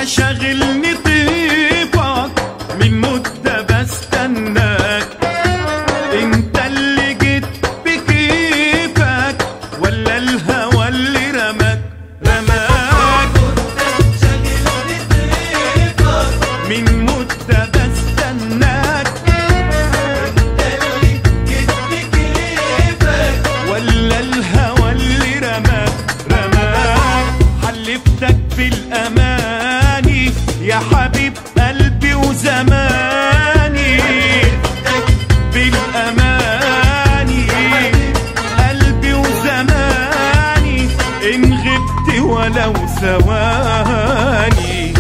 شاغلني طيبك من مدة بستناك انت اللي جيت بكيفك ولا الهوى اللي رماك رماك من مدة بستناك ولا الهوى اللي رماك رماك حلفتك بالأماني يا حبيب قلبي وزماني بالأماني قلبي وزماني إن غبت ولو ثواني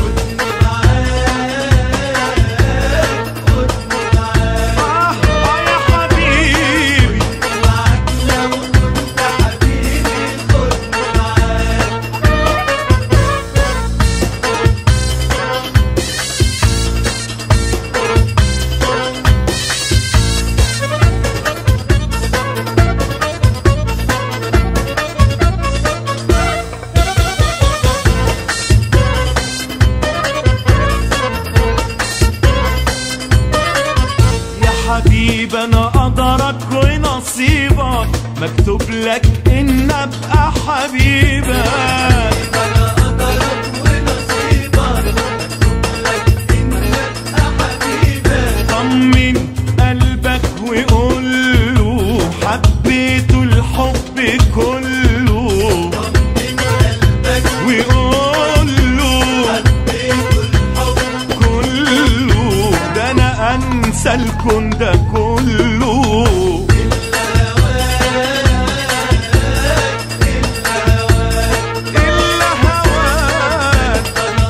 آه آه يا حبيبي يا حبيب انا قدرك ونصيبك مكتوب لك ان ابقى حبيبك طمن قلبك وقول له حبيته الحب كله وقول له كله ده انا انسى الكون ده كله إلا هواك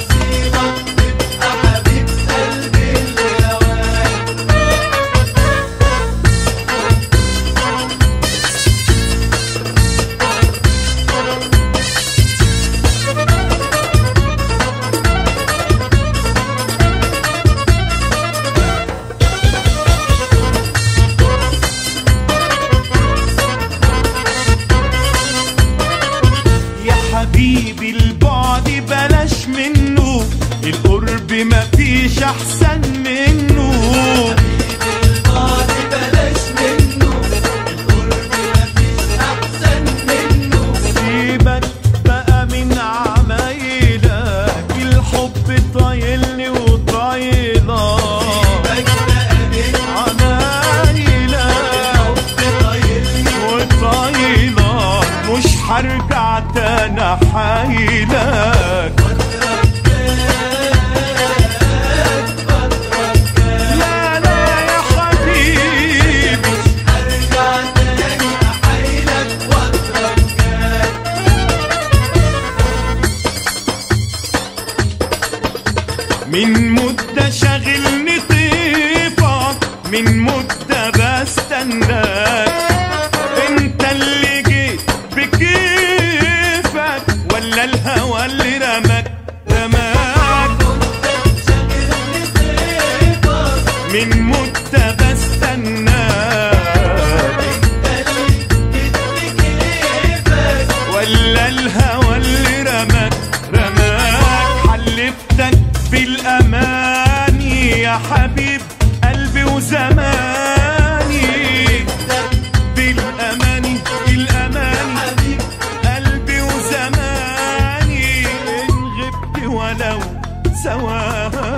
يا حبيبي البعد بلاش منه القرب مفيش احسن منه سيبك بقى من عمايلك الحب طايلني وطايلك عمايلك وطايلك مش هرجع تاني حايلك لا لا يا حبيبي من مدة شاغلني طيفك من مدة بستناك انت اللي جيت بكيفك ولا الهوى اللي رماك رماك من مدة بستناك ولا الهوى اللي رماك رماك حلفتك بالأماني يا حبيب قلبي وزماني بالأماني الأماني قلبي وزماني إن غبت ولو ثواني